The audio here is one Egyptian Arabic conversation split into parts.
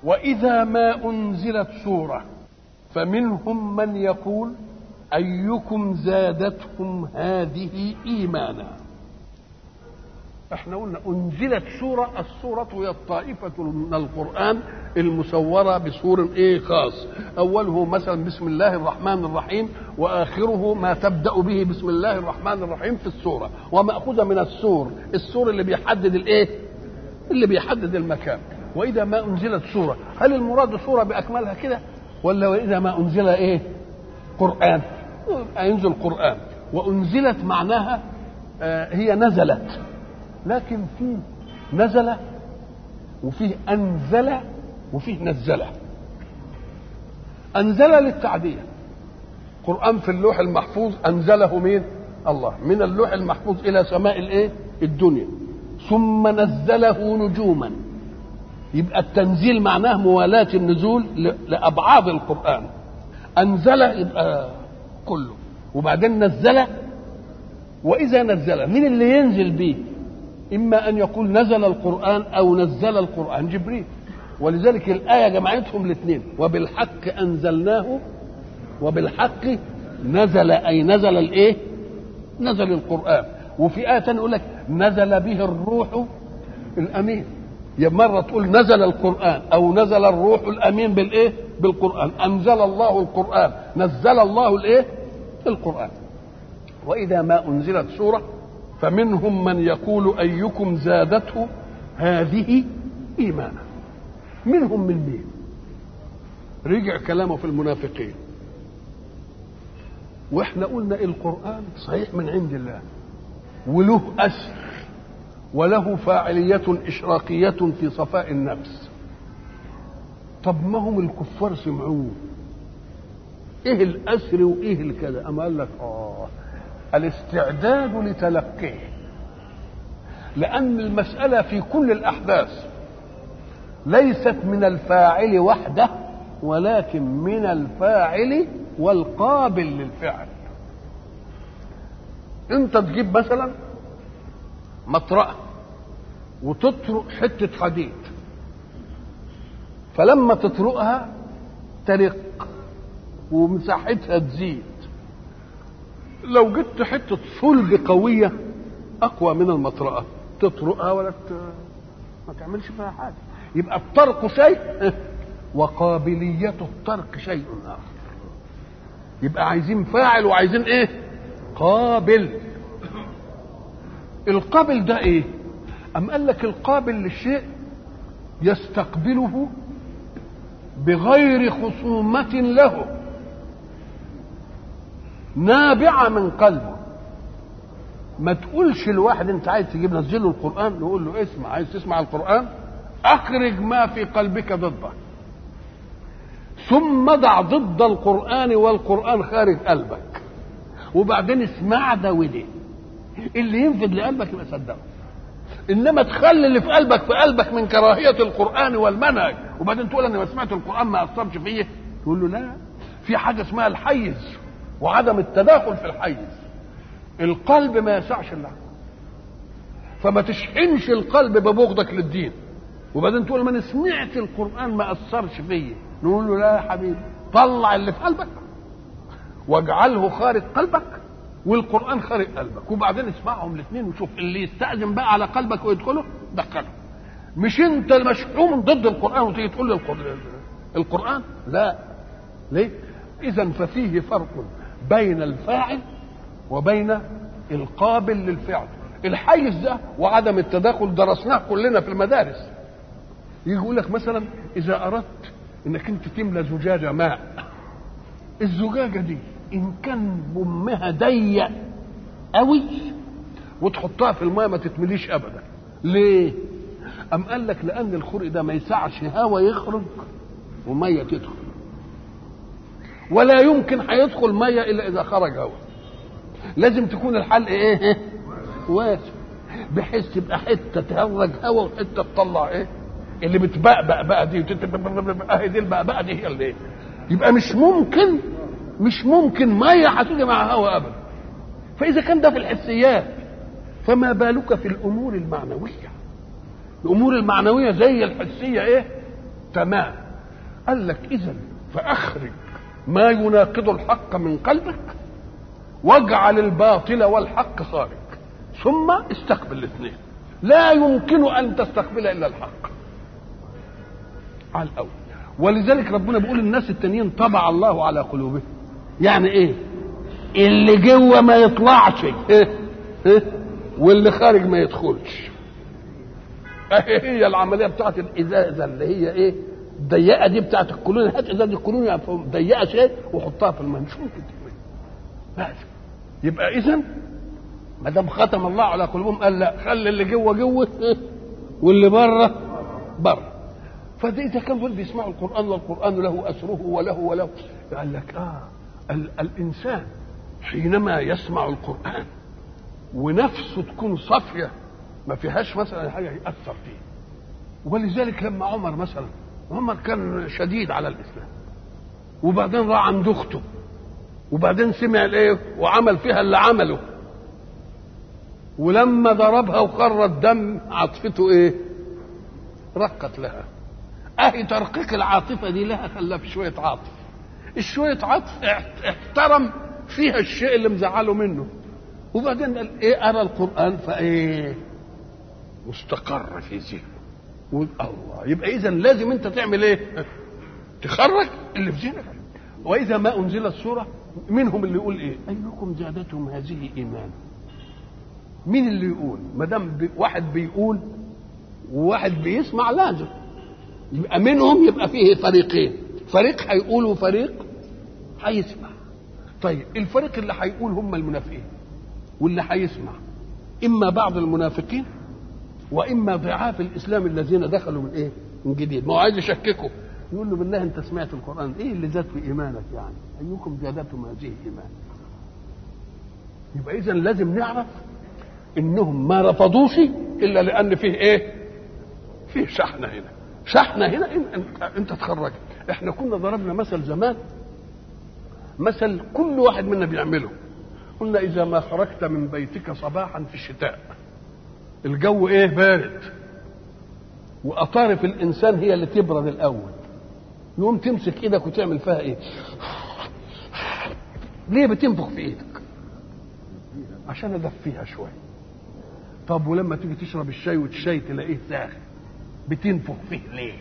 واذا ما انزلت سوره فمنهم من يقول ايكم زادتهم هذه ايمانا احنا قلنا انزلت سوره السوره هي الطائفه من القران المسوره بسور ايه خاص اوله مثلا بسم الله الرحمن الرحيم واخره ما تبدا به بسم الله الرحمن الرحيم في السوره وماخوذه من السور السور اللي بيحدد الايه اللي بيحدد المكان واذا ما انزلت سوره هل المراد سوره باكملها كده ولا واذا ما انزل ايه قران ينزل قران وانزلت معناها آه هي نزلت لكن في نزل وفيه انزل وفيه نزل انزل للتعديه قران في اللوح المحفوظ انزله مين الله من اللوح المحفوظ الى سماء الايه الدنيا ثم نزله نجوما يبقى التنزيل معناه موالاة النزول لأبعاد القرآن أنزل يبقى كله وبعدين نزل وإذا نزل من اللي ينزل به إما أن يقول نزل القرآن أو نزل القرآن جبريل ولذلك الآية جمعتهم الاثنين وبالحق أنزلناه وبالحق نزل أي نزل الإيه؟ نزل القرآن وفي آية تانية يقول لك نزل به الروح الأمين يا مرة تقول نزل القرآن أو نزل الروح الأمين بالإيه؟ بالقرآن أنزل الله القرآن نزل الله الإيه؟ القرآن وإذا ما أنزلت سورة فمنهم من يقول أيكم زادته هذه إيمانا منهم من مين رجع كلامه في المنافقين واحنا قلنا القرآن صحيح من عند الله وله أسر وله فاعلية إشراقية في صفاء النفس طب ما هم الكفار سمعوه ايه الأسر وايه الكذا أما قال لك آه الاستعداد لتلقيه لأن المسألة في كل الأحداث ليست من الفاعل وحده ولكن من الفاعل والقابل للفعل انت تجيب مثلا مطرقه وتطرق حته حديد فلما تطرقها ترق ومساحتها تزيد لو جبت حته صلب قويه اقوى من المطرقه تطرقها ولا ت... ما تعملش فيها حاجه يبقى الطرق شيء وقابليه الطرق شيء اخر يبقى عايزين فاعل وعايزين ايه قابل القابل ده ايه ام قال لك القابل للشيء يستقبله بغير خصومة له نابعة من قلبه ما تقولش الواحد انت عايز تجيب نزله القرآن نقول له اسمع عايز تسمع القرآن اخرج ما في قلبك ضده ثم ضع ضد القرآن والقرآن خارج قلبك وبعدين اسمع ده وده اللي ينفذ لقلبك يبقى صدقه انما تخلي اللي في قلبك في قلبك من كراهيه القران والمنهج وبعدين تقول انا ما سمعت القران ما اثرش فيا تقول له لا في حاجه اسمها الحيز وعدم التداخل في الحيز القلب ما يسعش الا فما تشحنش القلب ببغضك للدين وبعدين تقول ما انا سمعت القران ما اثرش فيا نقول له لا يا حبيبي طلع اللي في قلبك واجعله خارج قلبك والقران خارج قلبك وبعدين اسمعهم الاثنين وشوف اللي يستأذن بقى على قلبك ويدخله دخله مش انت المشحوم ضد القران وتيجي تقول لي القران لا ليه اذا ففيه فرق بين الفاعل وبين القابل للفعل الحيز ده وعدم التداخل درسناه كلنا في المدارس يجي يقول لك مثلا اذا اردت انك انت تملى زجاجه ماء الزجاجه دي ان كان بمها ضيق قوي وتحطها في الماء ما تتمليش ابدا ليه ام قال لك لان الخرق ده ما يسعش هواء يخرج وميه تدخل ولا يمكن هيدخل ميه الا اذا خرج هواء لازم تكون الحلق ايه واسع بحيث تبقى حته تهرج هواء وحته تطلع ايه اللي بتبقبق بقى دي اهي دي البقبقه دي هي اللي ايه يبقى مش ممكن مش ممكن ميه هتيجي مع هواء ابدا فاذا كان ده في الحسيات فما بالك في الامور المعنويه الامور المعنويه زي الحسيه ايه تمام قال لك اذا فاخرج ما يناقض الحق من قلبك واجعل الباطل والحق خارج ثم استقبل الاثنين لا يمكن ان تستقبل الا الحق على الاول ولذلك ربنا بيقول الناس التانيين طبع الله على قلوبهم يعني ايه اللي جوه ما يطلعش إيه؟ إيه؟ واللي خارج ما يدخلش هي العمليه بتاعت الازازه اللي هي ايه الضيقه دي بتاعت الكولونيا هات ازازه الكولونيا ضيقه شيء وحطها في الماء مش ممكن تعمل بس يبقى اذا ما دام ختم الله على قلوبهم قال لا خلي اللي جوه جوه واللي بره بره فده اذا كان دول بيسمعوا القران والقران له اسره وله وله قال لك اه ال- الانسان حينما يسمع القران ونفسه تكون صافيه ما فيهاش مثلا حاجه ياثر فيه ولذلك لما عمر مثلا عمر كان شديد على الاسلام وبعدين راح عند اخته وبعدين سمع الايه وعمل فيها اللي عمله ولما ضربها وخر الدم عاطفته ايه رقت لها اهي ترقيق العاطفه دي لها خلاها في شويه عاطف الشويه عطف احت- احترم فيها الشيء اللي مزعله منه وبعدين قال ايه ارى القران فايه مستقر في ذهنه الله يبقى اذا لازم انت تعمل ايه تخرج اللي في ذهنك واذا ما انزلت سوره منهم اللي يقول ايه ايكم زادتهم هذه ايمانا مين اللي يقول ما دام بي واحد بيقول وواحد بيسمع لازم يبقى منهم يبقى فيه فريقين فريق هيقول وفريق هيسمع طيب الفريق اللي هيقول هم المنافقين واللي هيسمع اما بعض المنافقين واما ضعاف الاسلام الذين دخلوا من ايه من جديد ما هو عايز يشككه يقول له بالله انت سمعت القران ايه اللي زاد في ايمانك يعني ايكم زادتهم هذه ايمان يبقى اذا لازم نعرف انهم ما رفضوش الا لان فيه ايه فيه شحنه هنا شحنه هنا إن انت, انت تخرج احنا كنا ضربنا مثل زمان مثل كل واحد منا بيعمله قلنا اذا ما خرجت من بيتك صباحا في الشتاء الجو ايه بارد واطارف الانسان هي اللي تبرد الاول يقوم تمسك ايدك وتعمل فيها ايه ليه بتنفخ في ايدك عشان ادفيها شويه طب ولما تيجي تشرب الشاي والشاي تلاقيه ساخن بتنفخ فيه ليه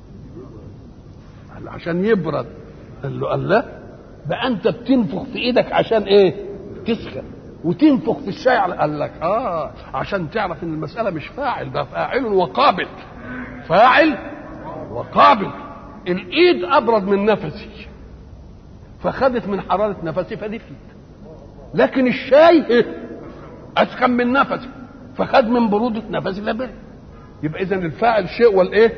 قال عشان يبرد قال له قال لا بقى انت بتنفخ في ايدك عشان ايه تسخن وتنفخ في الشاي على قال لك اه عشان تعرف ان المساله مش فاعل ده فاعل وقابل فاعل وقابل الايد ابرد من نفسي فخدت من حراره نفسي فدفيت لكن الشاي إيه؟ اسخن من نفسي فخد من بروده نفسي فبرد يبقى اذا الفاعل شيء والايه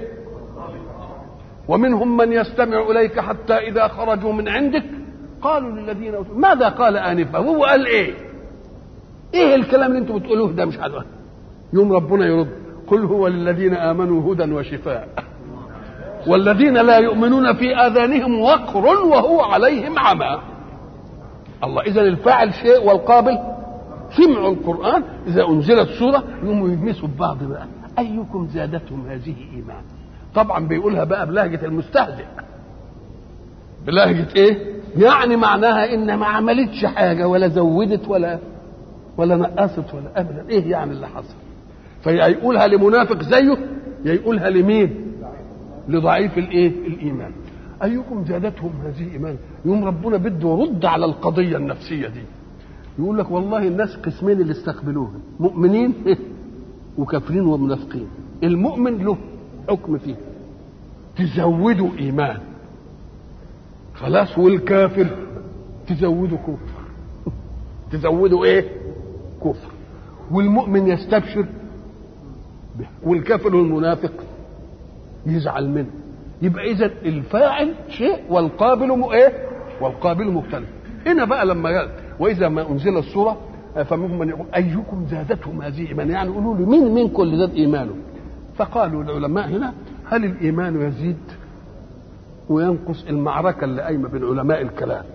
ومنهم من يستمع اليك حتى اذا خرجوا من عندك قالوا للذين أوتوا ماذا قال انفا هو قال ايه ايه الكلام اللي انتم بتقولوه ده مش عارف يوم ربنا يرد قل هو للذين امنوا هدى وشفاء والذين لا يؤمنون في اذانهم وقر وهو عليهم عمى الله اذا الفاعل شيء والقابل سمعوا القران اذا انزلت سوره يقوموا يلمسوا ببعض بقى ايكم زادتهم هذه ايمانا طبعا بيقولها بقى بلهجه المستهزئ بلهجه ايه يعني معناها ان ما عملتش حاجه ولا زودت ولا ولا نقصت ولا ابدا ايه يعني اللي حصل فيا يقولها لمنافق زيه يا يقولها لمين لضعيف الايه الايمان ايكم زادتهم هذه ايمانا يوم ربنا بده يرد على القضيه النفسيه دي يقول لك والله الناس قسمين اللي استقبلوها مؤمنين وكافرين ومنافقين المؤمن له حكم فيه تزودوا ايمان خلاص والكافر تزودوا كفر تزودوا ايه كفر والمؤمن يستبشر به والكافر والمنافق يزعل منه يبقى اذا الفاعل شيء والقابل م... ايه والقابل مختلف هنا بقى لما قال واذا ما انزل السوره فمنهم من يقول ايكم زادتهم هذه ايمانا يعني يقولوا له مين منكم اللي زاد ايمانه فقالوا العلماء هنا هل الايمان يزيد وينقص المعركه اللي قايمه بين علماء الكلام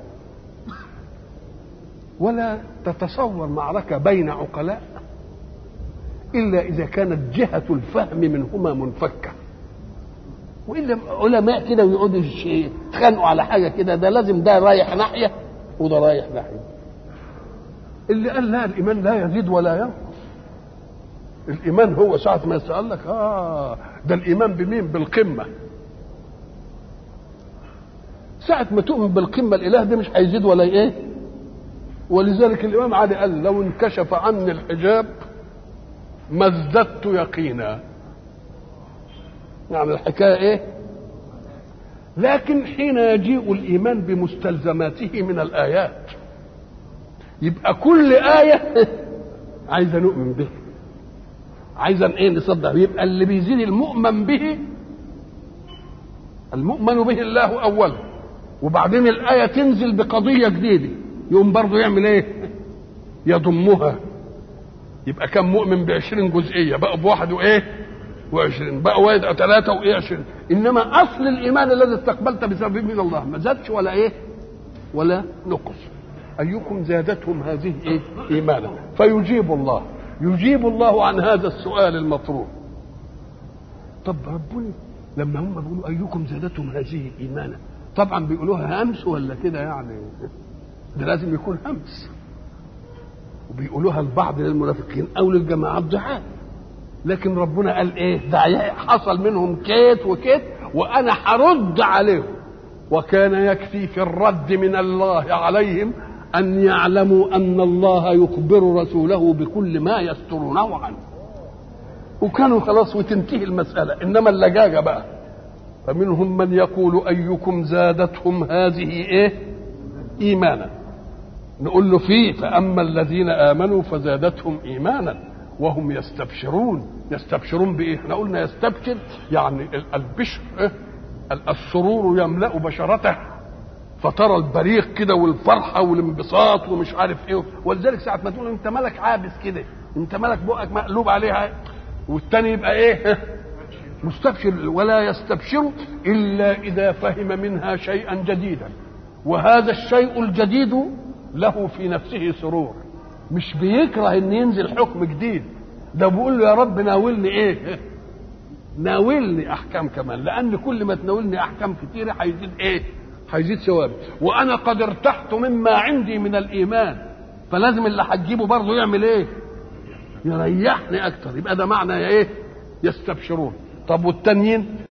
ولا تتصور معركه بين عقلاء الا اذا كانت جهه الفهم منهما منفكه والا علماء كده ويقعدوا يتخانقوا على حاجه كده ده لازم ده رايح ناحيه وده رايح ناحيه اللي قال لا الايمان لا يزيد ولا ينقص الايمان هو ساعه ما يسال لك اه ده الايمان بمين بالقمه ساعة ما تؤمن بالقمة الإله ده مش هيزيد ولا إيه؟ ولذلك الإمام علي قال لو انكشف عني الحجاب ما ازددت يقينا. يعني الحكاية إيه؟ لكن حين يجيء الإيمان بمستلزماته من الآيات يبقى كل آية عايزة نؤمن به. عايزة إيه نصدق يبقى اللي بيزيد المؤمن به المؤمن به الله أولا وبعدين الآية تنزل بقضية جديدة يقوم برضه يعمل إيه؟ يضمها يبقى كم مؤمن بعشرين جزئية بقى بواحد وإيه؟ وعشرين بقى واحد ثلاثة وإيه عشرين إنما أصل الإيمان الذي استقبلت بسببه من الله ما زادش ولا إيه؟ ولا نقص أيكم زادتهم هذه إيه؟ إيمانا فيجيب الله يجيب الله عن هذا السؤال المطروح طب ربنا لما هم بيقولوا أيكم زادتهم هذه إيمانا طبعا بيقولوها همس ولا كده يعني ده لازم يكون همس وبيقولوها البعض للمنافقين او للجماعات ضحاك لكن ربنا قال ايه ده حصل منهم كيت وكيت وانا هرد عليهم وكان يكفي في الرد من الله عليهم ان يعلموا ان الله يخبر رسوله بكل ما يسترونه عنه وكانوا خلاص وتنتهي المساله انما اللجاجه بقى فمنهم من يقول ايكم زادتهم هذه ايه ايمانا نقول له فيه فاما الذين امنوا فزادتهم ايمانا وهم يستبشرون يستبشرون بايه احنا قلنا يستبشر يعني البشر إيه؟ السرور يملا بشرته فترى البريق كده والفرحه والانبساط ومش عارف ايه ولذلك ساعه ما تقول انت مالك عابس كده انت مالك بقك مقلوب عليها والتاني يبقى ايه مستبشر ولا يستبشر الا اذا فهم منها شيئا جديدا وهذا الشيء الجديد له في نفسه سرور مش بيكره ان ينزل حكم جديد ده بيقول له يا رب ناولني ايه ناولني احكام كمان لان كل ما تناولني احكام كتيره هيزيد ايه هيزيد ثوابي وانا قد ارتحت مما عندي من الايمان فلازم اللي هتجيبه برضه يعمل ايه يريحني اكتر يبقى ده معنى ايه يستبشرون طب والتانيين